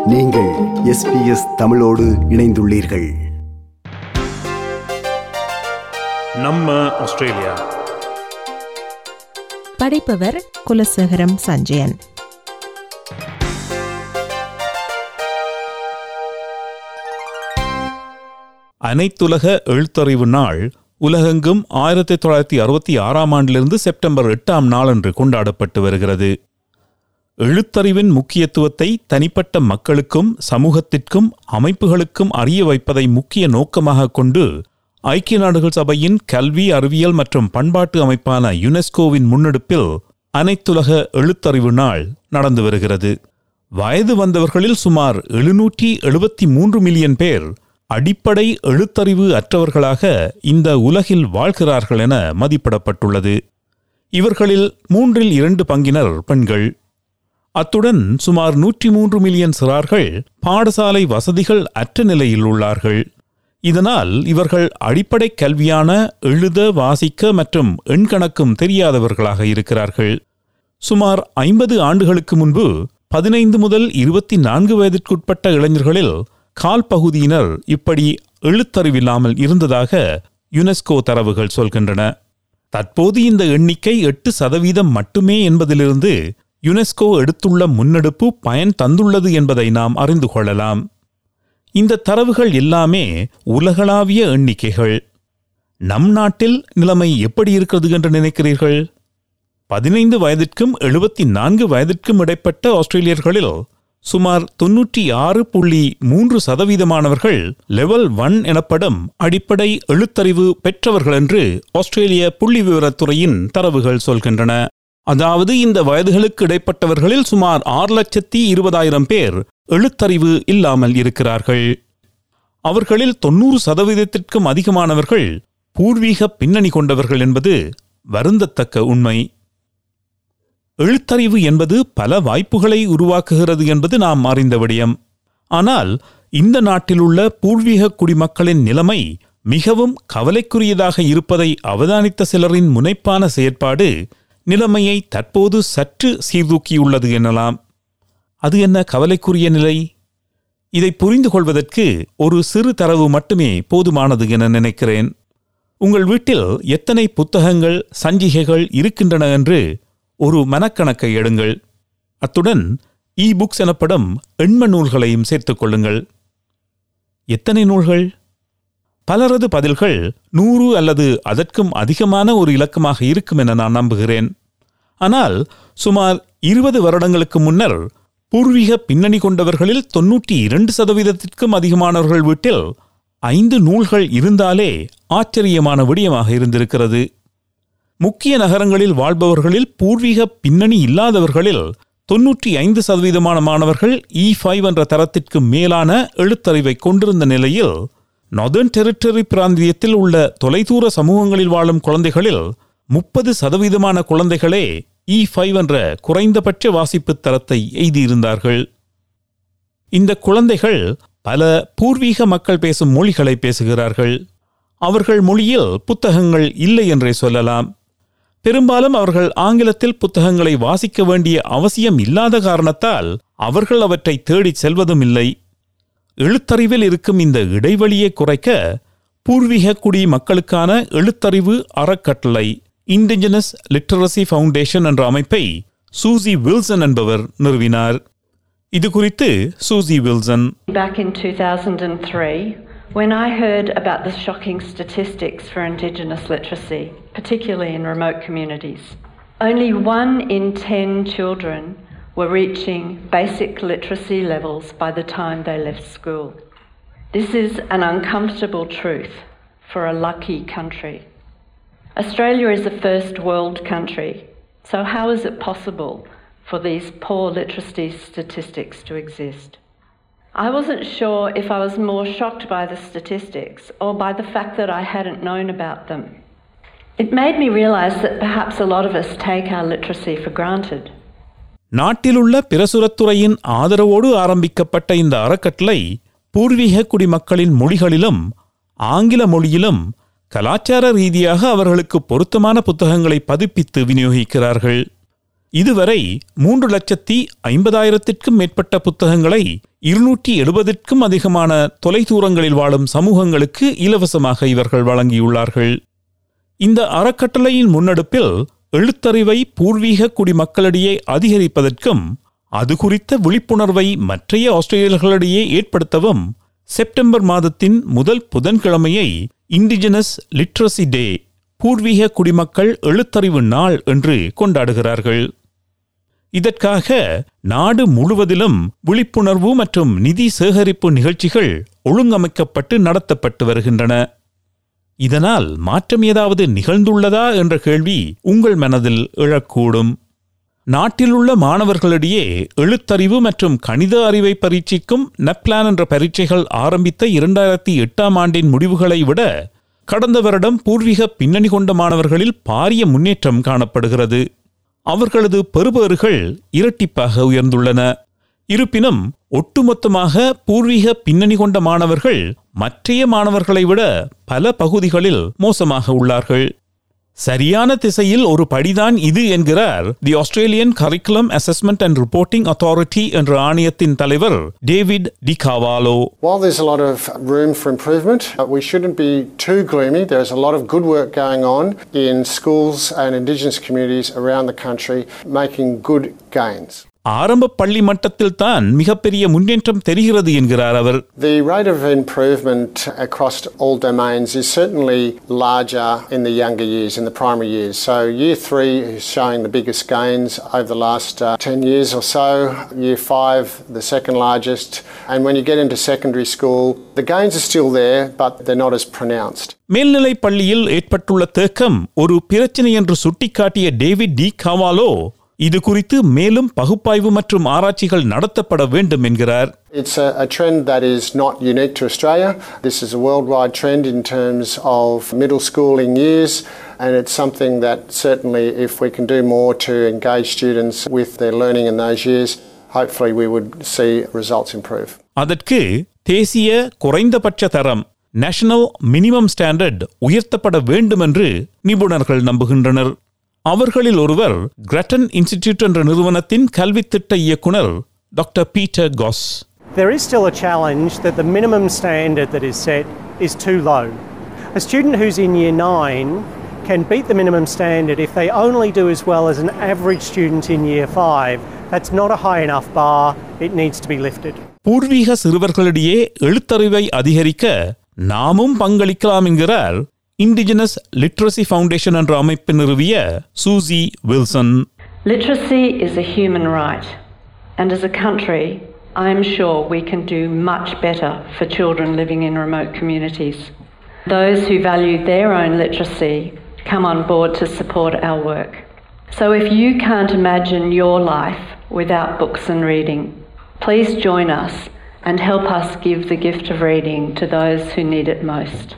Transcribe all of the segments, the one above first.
நீங்கள் எஸ்பிஎஸ் தமிழோடு இணைந்துள்ளீர்கள் நம்ம ஆஸ்திரேலியா படைப்பவர் குலசேகரம் சஞ்சயன் அனைத்துலக எழுத்தறிவு நாள் உலகெங்கும் ஆயிரத்தி தொள்ளாயிரத்தி அறுபத்தி ஆறாம் ஆண்டிலிருந்து செப்டம்பர் எட்டாம் நாளன்று கொண்டாடப்பட்டு வருகிறது எழுத்தறிவின் முக்கியத்துவத்தை தனிப்பட்ட மக்களுக்கும் சமூகத்திற்கும் அமைப்புகளுக்கும் அறிய வைப்பதை முக்கிய நோக்கமாக கொண்டு ஐக்கிய நாடுகள் சபையின் கல்வி அறிவியல் மற்றும் பண்பாட்டு அமைப்பான யுனெஸ்கோவின் முன்னெடுப்பில் அனைத்துலக எழுத்தறிவு நாள் நடந்து வருகிறது வயது வந்தவர்களில் சுமார் எழுநூற்றி எழுபத்தி மூன்று மில்லியன் பேர் அடிப்படை எழுத்தறிவு அற்றவர்களாக இந்த உலகில் வாழ்கிறார்கள் என மதிப்பிடப்பட்டுள்ளது இவர்களில் மூன்றில் இரண்டு பங்கினர் பெண்கள் அத்துடன் சுமார் நூற்றி மூன்று மில்லியன் சிறார்கள் பாடசாலை வசதிகள் அற்ற நிலையில் உள்ளார்கள் இதனால் இவர்கள் அடிப்படை கல்வியான எழுத வாசிக்க மற்றும் எண்கணக்கும் தெரியாதவர்களாக இருக்கிறார்கள் சுமார் ஐம்பது ஆண்டுகளுக்கு முன்பு பதினைந்து முதல் இருபத்தி நான்கு வயதிற்குட்பட்ட இளைஞர்களில் கால் பகுதியினர் இப்படி எழுத்தறிவில்லாமல் இருந்ததாக யுனெஸ்கோ தரவுகள் சொல்கின்றன தற்போது இந்த எண்ணிக்கை எட்டு சதவீதம் மட்டுமே என்பதிலிருந்து யுனெஸ்கோ எடுத்துள்ள முன்னெடுப்பு பயன் தந்துள்ளது என்பதை நாம் அறிந்து கொள்ளலாம் இந்த தரவுகள் எல்லாமே உலகளாவிய எண்ணிக்கைகள் நம் நாட்டில் நிலைமை எப்படி இருக்கிறது என்று நினைக்கிறீர்கள் பதினைந்து வயதிற்கும் எழுபத்தி நான்கு வயதிற்கும் இடைப்பட்ட ஆஸ்திரேலியர்களில் சுமார் தொன்னூற்றி ஆறு புள்ளி மூன்று சதவீதமானவர்கள் லெவல் ஒன் எனப்படும் அடிப்படை எழுத்தறிவு பெற்றவர்கள் என்று ஆஸ்திரேலிய புள்ளி விவரத்துறையின் தரவுகள் சொல்கின்றன அதாவது இந்த வயதுகளுக்கு இடைப்பட்டவர்களில் சுமார் ஆறு லட்சத்தி இருபதாயிரம் பேர் எழுத்தறிவு இல்லாமல் இருக்கிறார்கள் அவர்களில் தொன்னூறு சதவீதத்திற்கும் அதிகமானவர்கள் பூர்வீக பின்னணி கொண்டவர்கள் என்பது வருந்தத்தக்க உண்மை எழுத்தறிவு என்பது பல வாய்ப்புகளை உருவாக்குகிறது என்பது நாம் அறிந்த விடயம் ஆனால் இந்த நாட்டிலுள்ள பூர்வீக குடிமக்களின் நிலைமை மிகவும் கவலைக்குரியதாக இருப்பதை அவதானித்த சிலரின் முனைப்பான செயற்பாடு நிலைமையை தற்போது சற்று சீர்தூக்கியுள்ளது எனலாம் அது என்ன கவலைக்குரிய நிலை இதை புரிந்து கொள்வதற்கு ஒரு சிறு தரவு மட்டுமே போதுமானது என நினைக்கிறேன் உங்கள் வீட்டில் எத்தனை புத்தகங்கள் சஞ்சிகைகள் இருக்கின்றன என்று ஒரு மனக்கணக்கை எடுங்கள் அத்துடன் இ புக்ஸ் எனப்படும் எண்ம நூல்களையும் சேர்த்துக் கொள்ளுங்கள் எத்தனை நூல்கள் பலரது பதில்கள் நூறு அல்லது அதற்கும் அதிகமான ஒரு இலக்கமாக இருக்கும் என நான் நம்புகிறேன் ஆனால் சுமார் இருபது வருடங்களுக்கு முன்னர் பூர்வீக பின்னணி கொண்டவர்களில் தொன்னூற்றி இரண்டு சதவீதத்திற்கும் அதிகமானவர்கள் வீட்டில் ஐந்து நூல்கள் இருந்தாலே ஆச்சரியமான விடயமாக இருந்திருக்கிறது முக்கிய நகரங்களில் வாழ்பவர்களில் பூர்வீக பின்னணி இல்லாதவர்களில் தொன்னூற்றி ஐந்து சதவீதமான மாணவர்கள் இ ஃபைவ் என்ற தரத்திற்கு மேலான எழுத்தறிவை கொண்டிருந்த நிலையில் நார்தர்ன் டெரிட்டரி பிராந்தியத்தில் உள்ள தொலைதூர சமூகங்களில் வாழும் குழந்தைகளில் முப்பது சதவீதமான குழந்தைகளே இ ஃபைவ் என்ற குறைந்தபட்ச வாசிப்பு தரத்தை எய்தியிருந்தார்கள் இந்த குழந்தைகள் பல பூர்வீக மக்கள் பேசும் மொழிகளை பேசுகிறார்கள் அவர்கள் மொழியில் புத்தகங்கள் இல்லை என்றே சொல்லலாம் பெரும்பாலும் அவர்கள் ஆங்கிலத்தில் புத்தகங்களை வாசிக்க வேண்டிய அவசியம் இல்லாத காரணத்தால் அவர்கள் அவற்றை தேடிச் செல்வதும் இல்லை எழுத்தறிவில் இருக்கும் இந்த இடைவெளியை குறைக்க பூர்வீக குடி மக்களுக்கான எழுத்தறிவு அறக்கட்டளை இண்டிஜினஸ் லிட்டரசி ஃபவுண்டேஷன் என்ற அமைப்பை சூசி வில்சன் என்பவர் நிறுவினார் இது குறித்து Susie Wilson Back in 2003, when I heard about the shocking statistics for Indigenous literacy, particularly in remote communities, only one in ten children were reaching basic literacy levels by the time they left school. This is an uncomfortable truth for a lucky country. Australia is a first world country, so how is it possible for these poor literacy statistics to exist? I wasn't sure if I was more shocked by the statistics or by the fact that I hadn't known about them. It made me realise that perhaps a lot of us take our literacy for granted. நாட்டிலுள்ள பிரசுரத்துறையின் ஆதரவோடு ஆரம்பிக்கப்பட்ட இந்த அறக்கட்டளை பூர்வீக குடிமக்களின் மொழிகளிலும் ஆங்கில மொழியிலும் கலாச்சார ரீதியாக அவர்களுக்கு பொருத்தமான புத்தகங்களை பதிப்பித்து விநியோகிக்கிறார்கள் இதுவரை மூன்று லட்சத்தி ஐம்பதாயிரத்திற்கும் மேற்பட்ட புத்தகங்களை இருநூற்றி எழுபதுக்கும் அதிகமான தொலைதூரங்களில் வாழும் சமூகங்களுக்கு இலவசமாக இவர்கள் வழங்கியுள்ளார்கள் இந்த அறக்கட்டளையின் முன்னெடுப்பில் எழுத்தறிவை பூர்வீக குடிமக்களிடையே அதிகரிப்பதற்கும் அது குறித்த விழிப்புணர்வை மற்றைய ஆஸ்திரேலியர்களிடையே ஏற்படுத்தவும் செப்டம்பர் மாதத்தின் முதல் புதன்கிழமையை இண்டிஜினஸ் லிட்ரசி டே பூர்வீக குடிமக்கள் எழுத்தறிவு நாள் என்று கொண்டாடுகிறார்கள் இதற்காக நாடு முழுவதிலும் விழிப்புணர்வு மற்றும் நிதி சேகரிப்பு நிகழ்ச்சிகள் ஒழுங்கமைக்கப்பட்டு நடத்தப்பட்டு வருகின்றன இதனால் மாற்றம் ஏதாவது நிகழ்ந்துள்ளதா என்ற கேள்வி உங்கள் மனதில் எழக்கூடும் நாட்டிலுள்ள மாணவர்களிடையே எழுத்தறிவு மற்றும் கணித அறிவை பரீட்சிக்கும் நப்லான் என்ற பரீட்சைகள் ஆரம்பித்த இரண்டாயிரத்தி எட்டாம் ஆண்டின் முடிவுகளை விட கடந்த வருடம் பூர்வீக பின்னணி கொண்ட மாணவர்களில் பாரிய முன்னேற்றம் காணப்படுகிறது அவர்களது பெறுபேறுகள் இரட்டிப்பாக உயர்ந்துள்ளன இருப்பினும் ஒட்டுமொத்தமாக பூர்வீக பின்னணி கொண்ட மாணவர்கள் மற்றைய மாணவர்களை விட பல பகுதிகளில் மோசமாக உள்ளார்கள் சரியான திசையில் ஒரு படிதான் இது என்கிறார் the Australian Curriculum Assessment and Reporting Authority என்ற ஆணையத்தின் தலைவர் David de Carvalho While there's a lot of room for improvement, uh, we shouldn't be too gloomy. There's a lot of good work going on in schools and Indigenous communities around the country making good gains. ஆரம்ப பள்ளி மட்டத்தில் தான் மிகப்பெரிய முன்னேற்றம் தெரிகிறது என்கிறார் அவர் The rate of improvement across all domains is certainly larger in the younger years, in the primary years. So, year three is showing the biggest gains over the last uh, 10 years or so. Year five, the second largest. And when you get into secondary school, the gains are still there, but they're not as pronounced. மேல்நிலைப் பள்ளியில் ஏற்பட்டுள்ள தேக்கம் ஒரு பிரச்சனை என்று சுட்டிக்காட்டிய David D காவாலோ இது குறித்து மேலும் பகுப்பாய்வு மற்றும் ஆராய்ச்சிகள் நடத்தப்பட வேண்டும் என்கிறார் It's a, a trend that is not unique to Australia. This is a worldwide trend in terms of middle schooling years, and it's something that certainly, if we can do more to engage students with their learning in those years, hopefully we would see results improve. அதற்கு தேசிய குறைந்தபட்ச தரம் national minimum standard உயர்த்தப்பட வேண்டும் என்று நிபுணர்கள் நம்புகின்றனர் அவர்களில் ஒருவர் கிரட்டன் இன்ஸ்டிடியூட் என்ற நிறுவனத்தின் கல்வித்திட்ட இயக்குனர் doctor Peter Goss There is still a challenge that the minimum standard that is set is too low. A student who's in year nine can beat the minimum standard if they only do as well as an average student in year five. That's not a high enough bar, it needs to be lifted. பூர்வீக சிறுவர்களிடையே எழுத்தறிவை அதிகரிக்க நாமும் பங்களிக்கலாம் என்கிறார் indigenous literacy foundation என்ற அமைப்பு நிறுவிய Susie Wilson Literacy is a human right, and as a country, I am sure we can do much better for children living in remote communities. Those who value their own literacy come on board to support our work. So if you can't imagine your life without books and reading, please join us and help us give the gift of reading to those who need it most.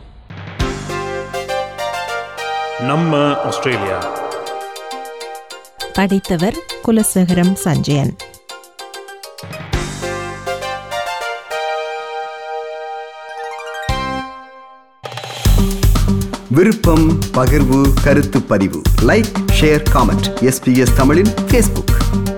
நம்ம Australia படித்தவர் குலசேகரம் சஞ்சயன் விருப்பம் பகிர்வு கருத்து பதிவு like share comment SBS தமிழின் Facebook